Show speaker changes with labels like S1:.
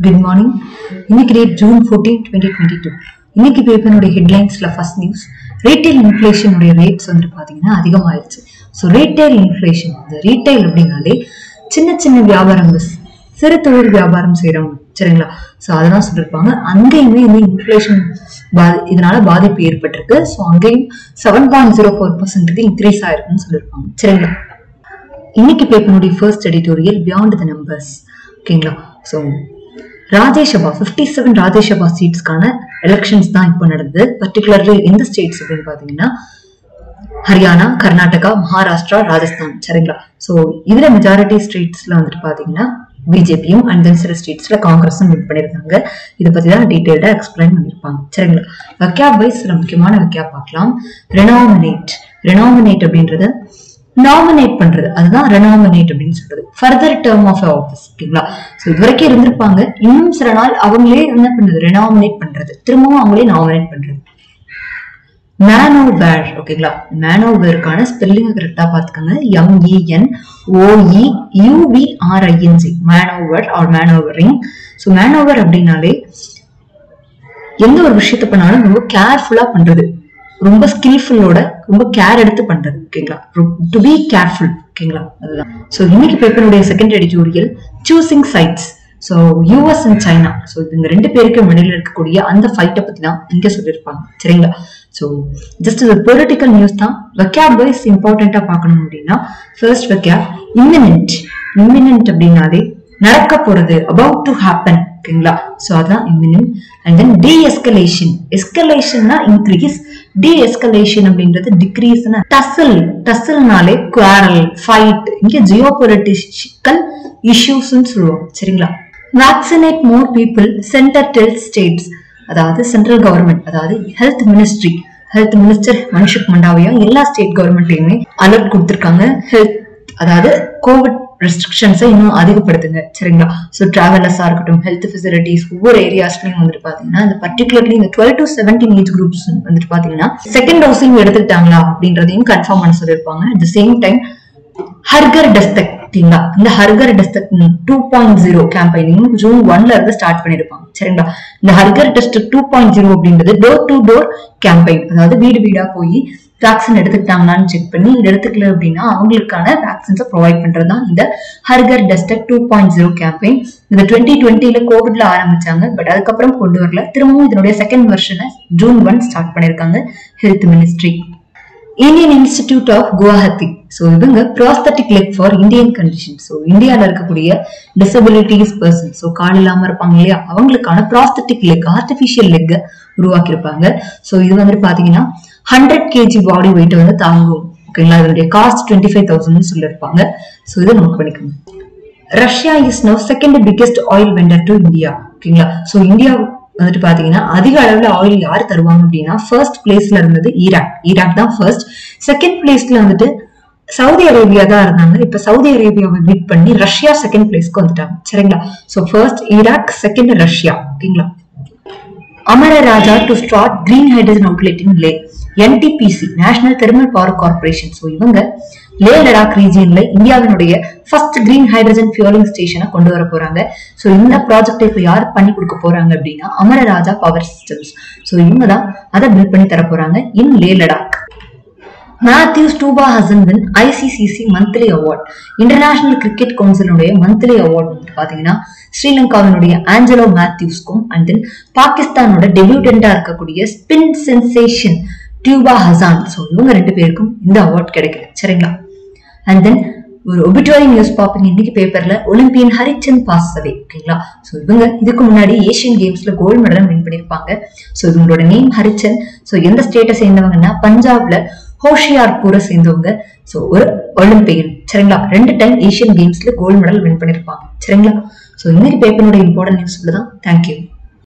S1: good morning இன்னைக்கு date June fourteen twenty twenty two இன்னைக்கு பேப்பருடைய ஹெட்லைன்ஸ்ல ஃபர்ஸ்ட் நியூஸ் ரீட்டைல் இன்ஃப்ளேஷனுடைய ரேட்ஸ் வந்துட்டு பாத்தீங்கன்னா அதிகமாயிருச்சு ஸோ ரீட்டைல் இன்ஃப்ளேஷன் இந்த ரீட்டைல் அப்படின்னாலே சின்ன சின்ன வியாபாரங்கள் சிறு தொழில் வியாபாரம் செய்யறவங்க சரிங்களா ஸோ அதெல்லாம் சொல்லியிருப்பாங்க அங்கேயுமே வந்து இன்ஃப்ளேஷன் பாதி இதனால பாதிப்பு ஏற்பட்டிருக்கு ஸோ அங்கேயும் செவன் பாயிண்ட் ஜீரோ ஃபோர் பர்சன்ட்டுக்கு இன்க்ரீஸ் ஆயிருக்குன்னு சொல்லியிருப்பாங்க சரிங்களா இன்னைக்கு பேப்பருடைய first editorial beyond the numbers ஓகேங்களா so Rajya Sabha fifty seven Rajya Sabha சீட்ஸ்க்கான எலெக்ஷன்ஸ் தான் இப்போ நடந்தது பர்டிகுலர்லி எந்த ஸ்டேட்ஸ் அப்படின்னு பார்த்தீங்கன்னா ஹரியானா கர்நாடகா மகாராஷ்டிரா ராஜஸ்தான் சரிங்களா ஸோ இதுல மெஜாரிட்டி ஸ்டேட்ஸ்ல வந்துட்டு பாத்தீங்கன்னா பிஜேபியும் அண்ட் தென் சில ஸ்டேட்ஸ்ல காங்கிரஸும் வின் பண்ணியிருக்காங்க இதை பத்தி தான் டீட்டெயில்டா எக்ஸ்பிளைன் பண்ணியிருப்பாங்க சரிங்களா வெக்கேப் வைஸ் சில முக்கியமான வெக்கேப் பார்க்கலாம் ரெனாமினேட் ரெனாமினேட் அப்படின்றது நாமினேட் பண்றது அதுதான் ரெனாமினேட் அப்படின்னு சொல்றது ஃபர்தர் டேர்ம் ஆஃப் ஆஃபீஸ் ஓகேங்களா ஸோ இது வரைக்கும் இருந்திருப்பாங்க இன்னும் சில நாள் அவங்களே என்ன பண்றது ரெனாமினேட் பண்றது திரும்பவும் அவங்களே நாமினேட் பண்றது மேனோவேர் ஓகேங்களா மேனோவேருக்கான ஸ்பெல்லிங் கரெக்டா பாத்துக்கோங்க M E N O E U V R I N C manoeuvre or manoeuvring so manoeuvre அப்படின்னாலே எந்த ஒரு விஷயத்த பண்ணாலும் ரொம்ப கேர்ஃபுல்லா பண்றது ரொம்ப ஸ்கில்ஃபுல்லோட ரொம்ப கேர் எடுத்து பண்றது ஓகேங்களா டு பி கேர்ஃபுல் ஓகேங்களா அதுதான் ஸோ இன்னைக்கு பேப்பருடைய second editorial choosing sides so US and China so இந்த ரெண்டு பேருக்கு இடையில இருக்கக்கூடிய அந்த ஃபைட்டை பத்தி தான் இங்க சொல்லியிருப்பாங்க சரிங்களா ஸோ ஜஸ்ட் இது பொலிட்டிக்கல் நியூஸ் தான் வெக்கேப் வைஸ் இம்பார்ட்டண்டா பார்க்கணும் அப்படின்னா ஃபர்ஸ்ட் வெக்கேப் இம்மினன்ட் இம்மினன்ட் அப்படின்னாலே நடக்க போறது அபவுட் டு ஹேப்பன் ஓகேங்களா ஸோ அதான் imminent and then de escalation எஸ்கலேஷன்னா இன்க்ரீஸ் டி எஸ்கலேஷன் அப்படின்றது டிக்ரீஸ் டசல் டசல்னாலே குவாரல் ஃபைட் இங்க ஜியோ பொலிட்டிக்கல் இஷ்யூஸ்ன்னு சொல்லுவோம் சரிங்களா vaccinate more people centre tell states அதாவது சென்ட்ரல் கவர்மெண்ட் அதாவது health ministry health minister Mansukh Mandaviya எல்லா ஸ்டேட் கவர்மெண்ட்லயுமே அலர்ட் கொடுத்திருக்காங்க ஹெல்த் அதாவது கோவிட் ரெஸ்ட்ரிக்ஷன்ஸை இன்னும் அதிகப்படுத்துங்க சரிங்களா ஸோ டிராவலர்ஸா இருக்கட்டும் ஹெல்த் ஃபெசிலிட்டிஸ் ஒவ்வொரு ஏரியாஸ்லயும் வந்துட்டு பாத்தீங்கன்னா இந்த பர்டிகுலர்லி இந்த twelve to seventeen age groups வந்துட்டு பாத்தீங்கன்னா செகண்ட் டோஸிங் எடுத்துக்கிட்டாங்களா அப்படின்றதையும் கன்ஃபார்ம் பண்ண சொல்லியிருப்பாங்க அட் த சேம் டைம் ஹர்கர் டெஸ்தக் ஓகேங்களா இந்த ஹர்கர் டெஸ்டக் two point zero campaigning June ஒன்ல இருந்து ஸ்டார்ட் பண்ணிருப்பாங்க சரிங்களா இந்த ஹர்கர் டெஸ்டக் டூ பாயிண்ட் ஜீரோ அப்படின்றது டோர் டு டோர் கேம்பெயின் அதாவது வீடு வீடா போய் வேக்சின் எடுத்துக்கிட்டாங்களான்னு செக் பண்ணி இது எடுத்துக்கல அப்படின்னா அவங்களுக்கான வேக்சின்ஸை ப்ரொவைட் பண்றது தான் இந்த ஹர்கர் டெஸ்டக் டூ பாயிண்ட் ஜீரோ கேம்பெயின் இந்த டுவெண்ட்டி டுவெண்ட்டில கோவிட்ல ஆரம்பிச்சாங்க பட் அதுக்கப்புறம் கொண்டு வரல திரும்பவும் இதனுடைய செகண்ட் வெர்ஷனை ஜூன் ஒன் ஸ்டார்ட் பண்ணிருக்காங்க health ministry Indian institute of குவாஹத்தி so இவங்க prosthetic leg for Indian condition so இந்தியாவில் இருக்கக்கூடிய டிசபிலிட்டிஸ் பர்சன் ஸோ கால் இல்லாமல் இருப்பாங்க இல்லையா அவங்களுக்கான ப்ராஸ்தட்டிக் லெக் ஆர்டிஃபிஷியல் லெக்கை உருவாக்கியிருப்பாங்க ஸோ இது வந்துட்டு பார்த்தீங்கன்னா ஹண்ட்ரட் கேஜி பாடி வெயிட் வந்து தாங்கும் ஓகேங்களா இதனுடைய காஸ்ட் டுவெண்ட்டி ஃபைவ் தௌசண்ட் சொல்லியிருப்பாங்க ஸோ இதை நோட் பண்ணிக்கணும் Russia is no second biggest oil vendor to India ஓகேங்களா ஸோ இந்தியா வந்துட்டு பாத்தீங்கன்னா அதிக அளவுல ஆயில் யார் தருவாங்க அப்படின்னா ஃபர்ஸ்ட் பிளேஸ்ல இருந்தது ஈராக் ஈராக் தான் ஃபர்ஸ்ட் செகண்ட் பிளேஸ்ல வந்துட்டு சவுதி அரேபியா தான் இருந்தாங்க இப்ப சவுதி அரேபியாவை பீட் பண்ணி ரஷ்யா செகண்ட் பிளேஸ்க்கு வந்துட்டாங்க சரிங்களா so first Iraq second Russia ஓகேங்களா Amara Raja to start green hydrogen outlet in Leh NTPC national thermal power corporation so இவங்க லே லடாக் ரீஜியன்ல இந்தியாவினுடைய ஃபர்ஸ்ட் கிரீன் ஹைட்ரஜன் ஃபியூலிங் ஸ்டேஷனை கொண்டு வர போறாங்க ஸோ இந்த ப்ராஜெக்ட் இப்போ யார் பண்ணி கொடுக்க போறாங்க அப்படின்னா அமரராஜா பவர் சிஸ்டம்ஸ் ஸோ இவங்க தான் அதை பில்ட் பண்ணி தர போறாங்க in Leh Ladakh Mathews Tuba Hassan win ICC monthly award international cricket கவுன்சிலுடைய மந்த்லி அவார்ட் வந்து பாத்தீங்கன்னா ஸ்ரீலங்காவினுடைய ஆஞ்சலோ மேத்யூஸ்க்கும் அண்ட் தென் பாகிஸ்தானோட டெபியூட்டண்டா இருக்கக்கூடிய spin sensation Tuba Hassan so இவங்க ரெண்டு பேருக்கும் இந்த அவார்ட் கிடைக்குது சரிங்களா அண்ட் தென் ஒரு ஒபிட்டோரி நியூஸ் பார்ப்பீங்க இன்னைக்கு பேப்பர்ல ஒலிம்பியன் ஹரிச்சந்த் பாசவே ஓகேங்களா ஸோ இவங்க இதுக்கு முன்னாடி ஏஷியன் கேம்ஸ்ல கோல்டு மெடல் வின் பண்ணியிருப்பாங்க ஸோ இவங்களோட நேம் ஹரிச்சந்த் ஸோ எந்த ஸ்டேட்டை சேர்ந்தவங்கன்னா பஞ்சாப்ல ஹோஷியார்பூரை சேர்ந்தவங்க ஸோ ஒரு ஒலிம்பியன் சரிங்களா ரெண்டு டைம் ஏஷியன் கேம்ஸ்ல கோல்டு மெடல் வின் பண்ணியிருப்பாங்க சரிங்களா ஸோ இன்னைக்கு பேப்பரோட இம்பார்ட்டன்ட் நியூஸ் தான் தேங்க்யூ